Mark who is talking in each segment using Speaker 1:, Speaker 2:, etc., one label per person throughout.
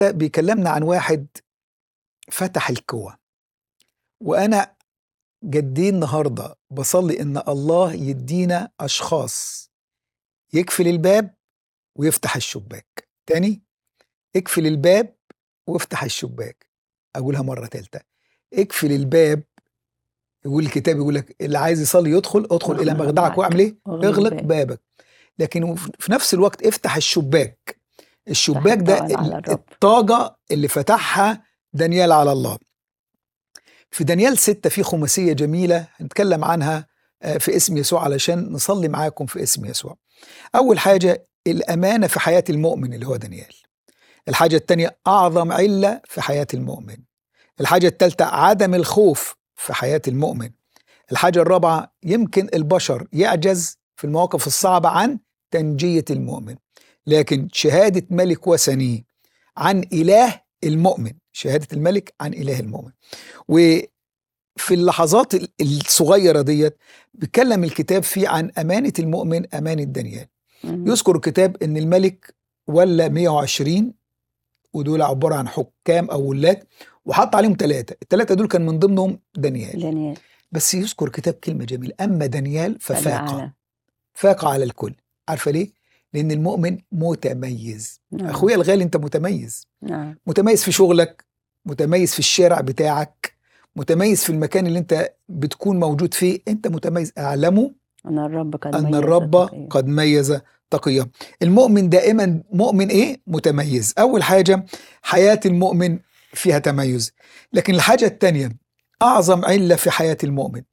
Speaker 1: بيكلمنا عن واحد فتح الكوة وأنا جدي النهاردة بصلي إن الله يدينا أشخاص يقفل الباب ويفتح الشباك تاني اقفل الباب وافتح الشباك أقولها مرة تالتة اقفل الباب يقول الكتاب يقول لك اللي عايز يصلي يدخل ادخل إلى
Speaker 2: واغلق
Speaker 1: مخدعك
Speaker 2: معك.
Speaker 1: واعمل إيه؟
Speaker 2: واغلق
Speaker 1: اغلق
Speaker 2: الباب.
Speaker 1: بابك لكن في نفس الوقت افتح الشباك الشباك ده
Speaker 2: الطاقة على الرب.
Speaker 1: الطاقة اللي فتحها دانيال على الله في دانيال ستة في خماسية جميلة هنتكلم عنها آه، في اسم يسوع علشان نصلي معاكم في اسم يسوع أول حاجة الأمانة في حياة المؤمن اللي هو دانيال الحاجة التانية أعظم علة في حياة المؤمن الحاجة التالتة عدم الخوف في حياة المؤمن الحاجة الرابعة يمكن البشر يعجز في المواقف الصعبة عن تنجية المؤمن لكن شهادة ملك وثني عن إله المؤمن شهادة الملك عن إله المؤمن وفي اللحظات ال- الصغيرة ديت بيتكلم الكتاب فيه عن أمانة المؤمن أمانة دانيال
Speaker 2: مم.
Speaker 1: يذكر الكتاب ان الملك ولا 120 ودول عباره عن حكام او ولاد وحط عليهم ثلاثه الثلاثه دول كان من ضمنهم دانيال
Speaker 2: دانيال
Speaker 1: بس يذكر كتاب كلمه جميله اما دانيال ففاق
Speaker 2: فجعل.
Speaker 1: فاق على الكل عارفه ليه لان المؤمن متميز
Speaker 2: نعم.
Speaker 1: اخويا الغالي انت متميز
Speaker 2: نعم
Speaker 1: متميز في شغلك متميز في الشارع بتاعك متميز في المكان اللي انت بتكون موجود فيه انت متميز اعلمه
Speaker 2: أن الرب قد
Speaker 1: أن
Speaker 2: ميز
Speaker 1: الرب
Speaker 2: التقي.
Speaker 1: قد ميز تقيا المؤمن دائما مؤمن إيه؟ متميز أول حاجة حياة المؤمن فيها تميز لكن الحاجة الثانية أعظم علة في حياة المؤمن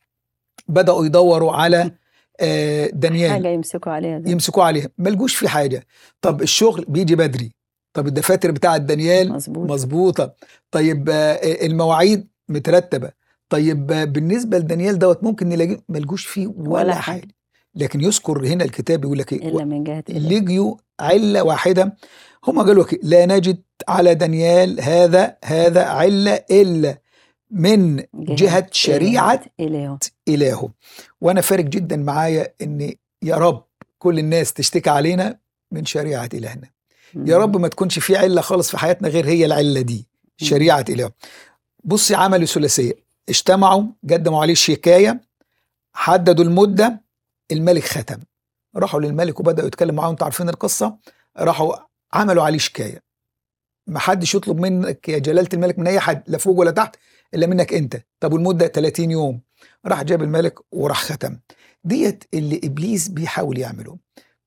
Speaker 1: بدأوا يدوروا على آه، دانيال
Speaker 2: حاجة يمسكوا عليها ده.
Speaker 1: يمسكوا عليها ملجوش في حاجة طب الشغل بيجي بدري طب الدفاتر بتاعة دانيال
Speaker 2: مظبوط
Speaker 1: مظبوطة طيب آه، المواعيد مترتبة طيب آه، بالنسبة لدانيال دوت ممكن نلاقيه ملجوش فيه ولا,
Speaker 2: ولا
Speaker 1: حاجة.
Speaker 2: حاجة.
Speaker 1: لكن يذكر هنا الكتاب يقول لك ايه
Speaker 2: إلا من جهة إله.
Speaker 1: لجيوا علة واحدة هم قالوا لك لا نجد على دانيال هذا هذا علة إلا من جهة شريعة
Speaker 2: إلهه
Speaker 1: إلهه وأنا فارق جدا معايا إن يا رب كل الناس تشتكي علينا من شريعة إلهنا يا رب ما تكونش في علة خالص في حياتنا غير هي العلة دي
Speaker 2: مم.
Speaker 1: شريعة إله بصي عملوا ثلاثية اجتمعوا قدموا عليه شكاية حددوا المدة الملك ختم راحوا للملك وبدأوا يتكلموا معاه انتوا عارفين القصة راحوا عملوا عليه شكاية ما حدش يطلب منك يا جلالة الملك من أي حد لا فوق ولا تحت إلا منك أنت طب والمدة 30 يوم راح جاب الملك وراح ختم ديت اللي إبليس بيحاول يعمله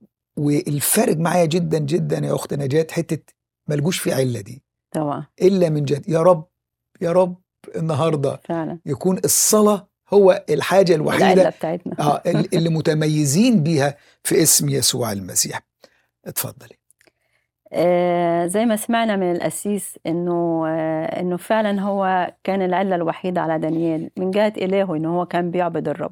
Speaker 1: والفارق معايا جدا جدا يا أخت نجاة حتة ملجوش في علة دي
Speaker 2: طبعا
Speaker 1: الا من جد يا رب يا رب النهارده
Speaker 2: فعلا
Speaker 1: يكون الصلاه هو الحاجه
Speaker 2: العلة
Speaker 1: الوحيده
Speaker 2: بتاعتنا
Speaker 1: اه ال- اللي متميزين بيها في اسم يسوع المسيح اتفضلي
Speaker 2: آه، زي ما سمعنا من القسيس انه آه، انه فعلا هو كان العله الوحيده على دانيال من جهه الهه ان هو كان بيعبد الرب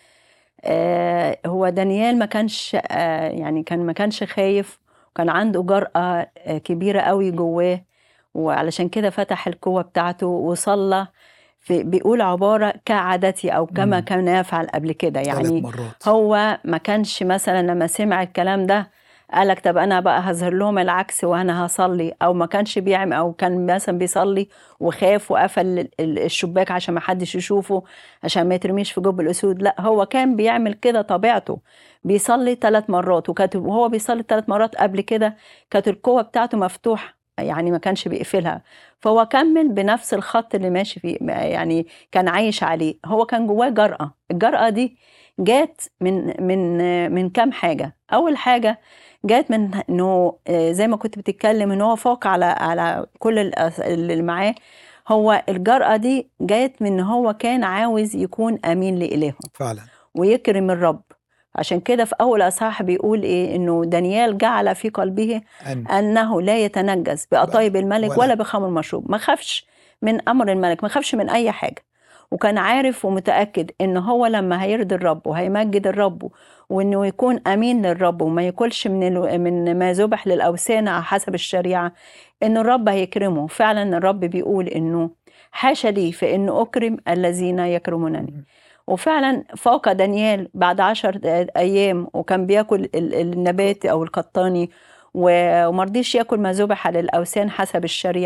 Speaker 2: آه، هو دانيال ما كانش آه، يعني كان ما كانش خايف كان عنده جرأة آه، كبيرة قوي جواه وعلشان كده فتح القوة بتاعته وصلى في بيقول عبارة كعادتي أو كما
Speaker 1: مم.
Speaker 2: كان يفعل قبل كده
Speaker 1: ثلاث
Speaker 2: يعني
Speaker 1: مرات
Speaker 2: هو ما كانش مثلا لما سمع الكلام ده قالك طب انا بقى هظهر لهم العكس وانا هصلي او ما كانش بيعمل او كان مثلا بيصلي وخاف وقفل ال- ال- الشباك عشان ما حدش يشوفه عشان ما يترميش في جب الاسود لا هو كان بيعمل كده طبيعته بيصلي ثلاث مرات وكانت وهو بيصلي ثلاث مرات قبل كده كانت القوه بتاعته مفتوحه يعني ما كانش بيقفلها فهو كمل بنفس الخط اللي ماشي فيه يعني كان عايش عليه هو كان جواه جرأة الجرأة دي جات من من من كام حاجة أول حاجة جات من إنه آه، زي ما كنت بتتكلم إن هو فوق على على كل الأس- اللي معاه هو الجرأة دي جات من إن هو كان عاوز يكون أمين لإلهه
Speaker 1: فعلا
Speaker 2: ويكرم الرب عشان كده في أول أصحاح بيقول إيه إنه دانيال جعل في قلبه
Speaker 1: أن
Speaker 2: انه لا يتنجس بقطايب الملك
Speaker 1: ولا-
Speaker 2: ولا بخمر مشروب ما خافش من امر الملك ما خافش من اي حاجه وكان عارف ومتاكد ان هو لما هيرضي الرب وهيمجد الرب وانه يكون امين للرب وما ياكلش من ال- من ما ذبح للاوثان على حسب الشريعه ان الرب هيكرمه فعلا الرب بيقول انه حاشا لي فان اكرم الذين يكرمونني وفعلا فاق دانيال بعد عشر ايام وكان بياكل ال- النبات او القطاني و- وما رضيش ياكل ما ذبح للاوثان حسب الشريعه